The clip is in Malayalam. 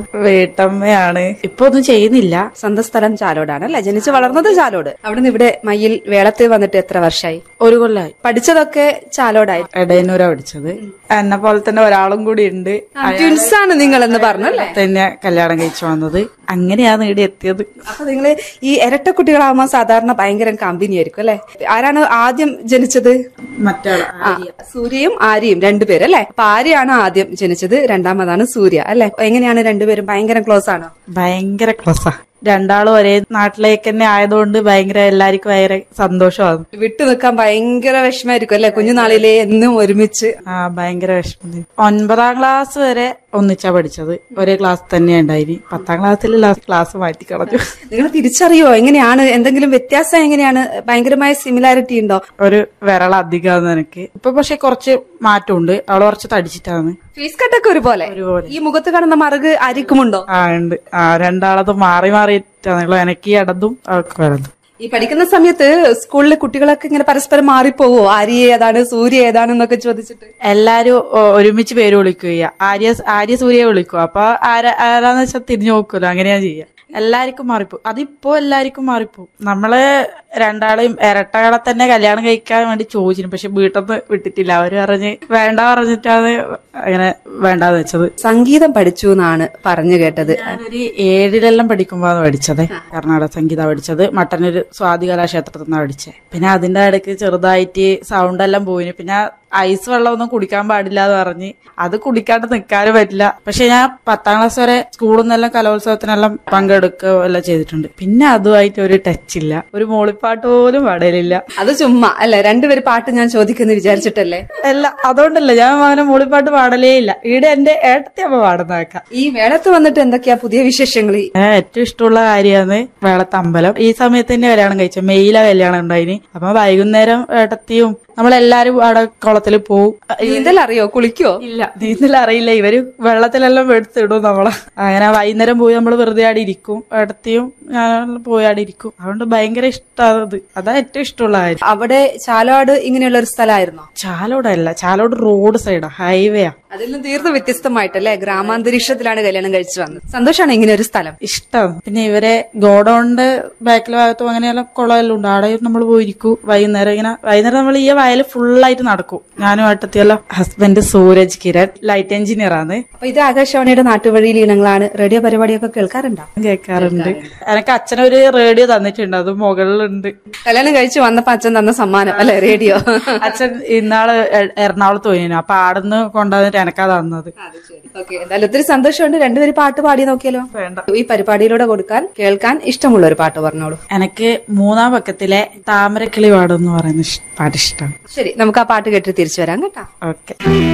വീട്ടമ്മയാണ് ഇപ്പൊ ഒന്നും ചെയ്യുന്നില്ല സ്വന്തം സ്ഥലം ചാലോടാണ് അല്ലെ ജനിച്ചു വളർന്നത് ചാലോട് അവിടുന്ന് ഇവിടെ മയ്യിൽ വേളത്തിൽ വന്നിട്ട് എത്ര വർഷമായി ഒരു കൊല്ലായി പഠിച്ചതൊക്കെ ചാലോടായി എടയന്നൂരാ പഠിച്ചത് എന്നെ പോലെ തന്നെ ഒരാളും കൂടി ഉണ്ട് ട്വിൻസ് ആണ് നിങ്ങൾ എന്ന് പറഞ്ഞല്ലേ തന്നെ കല്യാണം കഴിച്ചു വന്നത് അങ്ങനെയാ നേടി എത്തിയത് അപ്പൊ നിങ്ങള് ഈ ഇരട്ട കുട്ടികളാവുമ്പോ സാധാരണ ഭയങ്കര കമ്പനി ആയിരിക്കും അല്ലെ ആരാണ് ആദ്യം ജനിച്ചത് മറ്റേ ആ, സൂര്യയും ആര്യയും രണ്ടുപേരും അല്ലെ അപ്പൊ ആര്യയാണ് ആദ്യം ജനിച്ചത് രണ്ടാമതാണ് സൂര്യ അല്ലെ എങ്ങനെയാണ് രണ്ടുപേരും ഭയങ്കര ക്ലോസ് ആണോ ഭയങ്കര ക്ലോസാ രണ്ടാളും ഒരേ നാട്ടിലേക്ക് തന്നെ ആയതുകൊണ്ട് ഭയങ്കര എല്ലാവർക്കും ഭയങ്കര സന്തോഷമാണ് വിട്ടു നിൽക്കാൻ ഭയങ്കര വിഷമായിരിക്കും അല്ലെ കുഞ്ഞുനാളിലെ എന്നും ഒരുമിച്ച് ആ ഭയങ്കര വിഷമം ഒൻപതാം ക്ലാസ് വരെ ഒന്നിച്ചാ പഠിച്ചത് ഒരേ ക്ലാസ് തന്നെ ഉണ്ടായിനി പത്താം ക്ലാസ്സിൽ ക്ലാസ് മാറ്റി കളഞ്ഞു നിങ്ങൾ തിരിച്ചറിയോ എങ്ങനെയാണ് എന്തെങ്കിലും വ്യത്യാസം എങ്ങനെയാണ് ഭയങ്കരമായ സിമിലാരിറ്റി ഉണ്ടോ ഒരു വിരൾ അധികം എനിക്ക് ഇപ്പൊ പക്ഷെ കുറച്ച് മാറ്റമുണ്ട് അവള് കുറച്ച് തടിച്ചിട്ടാണ് ഫേസ് കട്ടൊക്കെ ഒരുപോലെ ഒരുപോലെ. ഈ മുഖത്ത് കാണുന്ന മറുക് ആരിക്കുമുണ്ടോ ആ ഉണ്ട് ആ രണ്ടാളത് മാറി മാറിയിട്ടാണ് എനിക്ക് ഈ ഇടതും അവൾക്ക് വലതും ഈ പഠിക്കുന്ന സമയത്ത് സ്കൂളിലെ കുട്ടികളൊക്കെ ഇങ്ങനെ പരസ്പരം മാറിപ്പോവോ ആര്യ ഏതാണ് സൂര്യ ഏതാണെന്നൊക്കെ ചോദിച്ചിട്ട് എല്ലാരും ഒ- ഒരുമിച്ച് പേര് വിളിക്കുക ആര്യ ആര്യ സൂര്യ വിളിക്കുക അപ്പൊ ആരാ ആരാന്ന് വെച്ചാൽ തിരിഞ്ഞു നോക്കൂല അങ്ങനെയാ ചെയ്യുക എല്ലാവർക്കും മാറിപ്പോ അതിപ്പോ എല്ലാവർക്കും മാറിപ്പോ നമ്മള് രണ്ടാളെയും ഇരട്ടകളെ തന്നെ കല്യാണം കഴിക്കാൻ വേണ്ടി ചോദിച്ചിരുന്നു പക്ഷെ വീട്ടിൽ നിന്ന് വിട്ടിട്ടില്ല അവര് പറഞ്ഞ് വേണ്ട പറഞ്ഞിട്ടാണ് അങ്ങനെ വേണ്ടാന്ന് വെച്ചത് സംഗീതം പഠിച്ചു എന്നാണ് പറഞ്ഞു കേട്ടത് ഞാനൊരു ഏഴിലെല്ലാം പഠിക്കുമ്പോഴാണ് പഠിച്ചത് കർണാടക സംഗീത പഠിച്ചത് മട്ടന്നൂര് സ്വാതി കലാക്ഷേത്രത്തിൽ നിന്നാണ് പഠിച്ചത് പിന്നെ അതിന്റെ ഇടയ്ക്ക് ചെറുതായിട്ട് സൗണ്ട് എല്ലാം പോയിന് പിന്നെ ഐസ് വെള്ളമൊന്നും കുടിക്കാൻ പാടില്ല എന്ന് പറഞ്ഞ് അത് കുടിക്കാണ്ട് നിൽക്കാനും പറ്റില്ല പക്ഷെ ഞാൻ പത്താം ക്ലാസ് വരെ സ്കൂളിൽ നിന്നെല്ലാം കലോത്സവത്തിനെല്ലാം പങ്കെടുക്കുക എല്ലാം ചെയ്തിട്ടുണ്ട് പിന്നെ അതുമായിട്ട് ഒരു ടച്ച് ഇല്ല ഒരു മോളിപ്പാട്ട് പോലും പാടലില്ല അത് ചുമ്മാ അല്ലെ രണ്ടുപേര് പാട്ട് ഞാൻ ചോദിക്കുന്നു വിചാരിച്ചിട്ടല്ലേ അല്ല അതുകൊണ്ടല്ല ഞാൻ അങ്ങനെ മോളിപ്പാട്ട് പാടലേ ഇല്ല ഈടെ എന്റെ ഏട്ടത്തെ അമ്മ പാടുന്ന കേൾക്കാം ഈ വേളത്ത് വന്നിട്ട് എന്തൊക്കെയാ പുതിയ വിശേഷങ്ങൾ ഞാൻ ഏറ്റവും ഇഷ്ടമുള്ള കാര്യമാണ് വേളത്ത് അമ്പലം ഈ സമയത്ത് തന്നെ കല്യാണം കഴിച്ചു മെയിലെ കല്യാണം ഉണ്ടായിന് അപ്പൊ വൈകുന്നേരം ഏട്ടത്തിയും നമ്മളെല്ലാരും അവിടെ കുളത്തിൽ പോവും നീന്തൽ അറിയോ കുളിക്കോ ഇല്ല നീന്തൽ അറിയില്ല ഇവര് വെള്ളത്തിലെല്ലാം എടുത്തിടും നമ്മളെ അങ്ങനെ വൈകുന്നേരം പോയി നമ്മൾ വെറുതെ ആടി ഇരിക്കും ഏട്ടത്തിയും ഞാൻ പോയി ആടി ഇരിക്കും അതുകൊണ്ട് ഭയങ്കര ഇഷ്ടമാണ് അത് അതാ ഏറ്റവും ഇഷ്ടമുള്ള കാര്യം അവിടെ ചാലോട് ഇങ്ങനെയുള്ള ഒരു സ്ഥലമായിരുന്നോ ചാലോടല്ല ചാലോട് റോഡ് സൈഡാ ഹൈവേയാ അതിൽ നിന്ന് തീർത്തും വ്യത്യസ്തമായിട്ടല്ലേ ഗ്രാമാന്തരീക്ഷത്തിലാണ് കല്യാണം കഴിച്ചു വന്നത് സന്തോഷമാണ് ഇങ്ങനെ ഒരു സ്ഥലം ഇഷ്ടം പിന്നെ ഇവരെ ഗോഡൌണിന്റെ ബാക്കിൽ ഭാഗത്തും അങ്ങനെയെല്ലാം കുളമെല്ലാം ഉണ്ട് അവിടെ നമ്മൾ പോയിരിക്കും വൈകുന്നേരം ഇങ്ങനെ വൈകുന്നേരം നമ്മൾ ഈ വയൽ ഫുള്ളായിട്ട് നടക്കും ഞാനും ഏട്ടത്തിയെല്ലാം husband Suraj Kiran light engineer ആണ് അപ്പൊ ഇത് ആകാശവാണിയുടെ നാട്ടുവഴിയിൽ ഇനങ്ങളാണ് റേഡിയോ പരിപാടിയൊക്കെ കേൾക്കാറുണ്ടോ കേൾക്കാറുണ്ട് എനിക്ക് അച്ഛനൊരു റേഡിയോ തന്നിട്ടുണ്ട് അത് മുകളിലുണ്ട് കല്യാണം കഴിച്ചു വന്നപ്പോ അച്ഛൻ തന്ന സമ്മാനം അല്ലെ റേഡിയോ അച്ഛൻ ഇന്നാള് എ- എറണാകുളത്ത് പോയിനു അപ്പൊ ആടുന്ന് കൊണ്ടുവന്നിട്ട് എനക്കാ തന്നത് ഓക്കെ എന്തായാലും ഒത്തിരി സന്തോഷമുണ്ട് രണ്ടുപേരും പാട്ട് പാടി നോക്കിയാലോ വേണ്ട ഈ പരിപാടിയിലൂടെ കൊടുക്കാൻ കേൾക്കാൻ ഇഷ്ടമുള്ള ഒരു പാട്ട് പറഞ്ഞോളൂ എനിക്ക് മൂന്നാം പക്കത്തിലെ താമരക്കിളി പാടും എന്ന് പറയുന്ന ഇഷ്- പാട്ട് ഇഷ്ടമാണ് ശരി നമുക്ക് ആ പാട്ട് കേട്ട് തിരിച്ചു വരാം കേട്ടോ ഓക്കെ